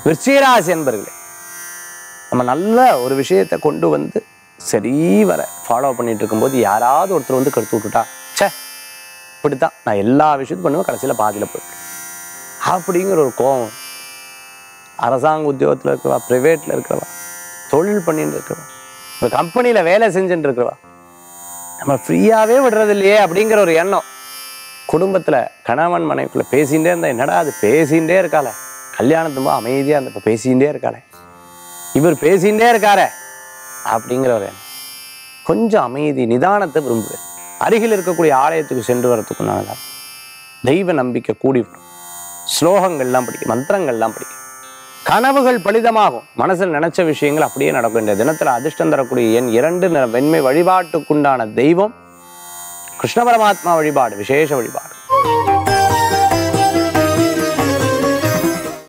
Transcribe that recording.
விருச்சிகராசி என்பர்களே நம்ம நல்ல ஒரு விஷயத்தை கொண்டு வந்து சரி வர ஃபாலோ பண்ணிட்டு இருக்கும்போது யாராவது ஒருத்தர் வந்து கருத்து விட்டுட்டா ச்சே இப்படித்தான் நான் எல்லா விஷயத்தையும் பண்ணுவேன் கடைசியில் பாதியில் போயிட்டு அப்படிங்கிற ஒரு கோபம் அரசாங்க உத்தியோகத்தில் இருக்கிறவா ப்ரைவேட்டில் இருக்கிறவா தொழில் பண்ணிட்டு இருக்கிறவா ஒரு கம்பெனியில் வேலை செஞ்சுட்டு இருக்கிறவா நம்ம ஃப்ரீயாகவே விடுறது இல்லையே அப்படிங்கிற ஒரு எண்ணம் குடும்பத்தில் கணவன் மனைவிக்குள்ள பேசிகிட்டே இருந்தா என்னடா அது பேசிகிட்டே இருக்காளே கல்யாணத்தும் அமைதியாக இருந்த இப்போ பேசிகிட்டே இருக்காளே இவர் பேசிகிட்டே இருக்காரே அப்படிங்கிற ஒரு எண்ணம் கொஞ்சம் அமைதி நிதானத்தை விரும்புவேன் அருகில் இருக்கக்கூடிய ஆலயத்துக்கு சென்று வரத்துக்கு நல்லா தெய்வ நம்பிக்கை கூடி வரும் ஸ்லோகங்கள்லாம் படிக்கும் மந்திரங்கள்லாம் படிக்கும் கனவுகள் பலிதமாகும் மனசில் நினைச்ச விஷயங்கள் அப்படியே நடக்கும் இந்த தினத்தில் அதிர்ஷ்டம் தரக்கூடிய எண் இரண்டு நிற வெண்மை வழிபாட்டுக்குண்டான தெய்வம் கிருஷ்ண பரமாத்மா வழிபாடு விசேஷ வழிபாடு